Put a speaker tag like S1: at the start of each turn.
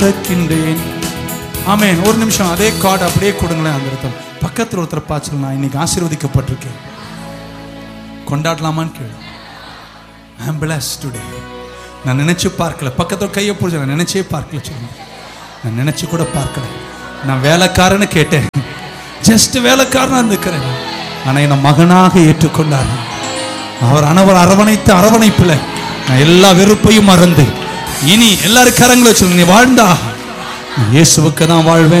S1: இறக்கின்றேன் ஆமென் ஒரு நிமிஷம் அதே கார்டு அப்படியே கொடுங்களேன் அந்த இடத்துல பக்கத்தில் ஒருத்தர் பார்த்து நான் இன்னைக்கு ஆசீர்வதிக்கப்பட்டிருக்கேன் கொண்டாடலாமான்னு கேளு ஐ அம் பிளஸ் டுடே நான் நினைச்சு பார்க்கல பக்கத்தில் கையை பிடிச்ச நான் நினைச்சே பார்க்கல சொல்லுங்க நான் நினைச்சு கூட பார்க்கல நான் வேலைக்காரன்னு கேட்டேன் ஜஸ்ட் வேலைக்காரனா இருந்துக்கிறேன் ஆனா என்னை மகனாக ஏற்றுக்கொண்டார் அவர் அனவர் அரவணைத்த அரவணைப்புல நான் எல்லா வெறுப்பையும் மறந்து இனி எல்லாரும் கரங்களை சொல்லுங்க நீ வாழ்ந்தா நான் இயேசுவுக்கு தான் வாழ்வேன்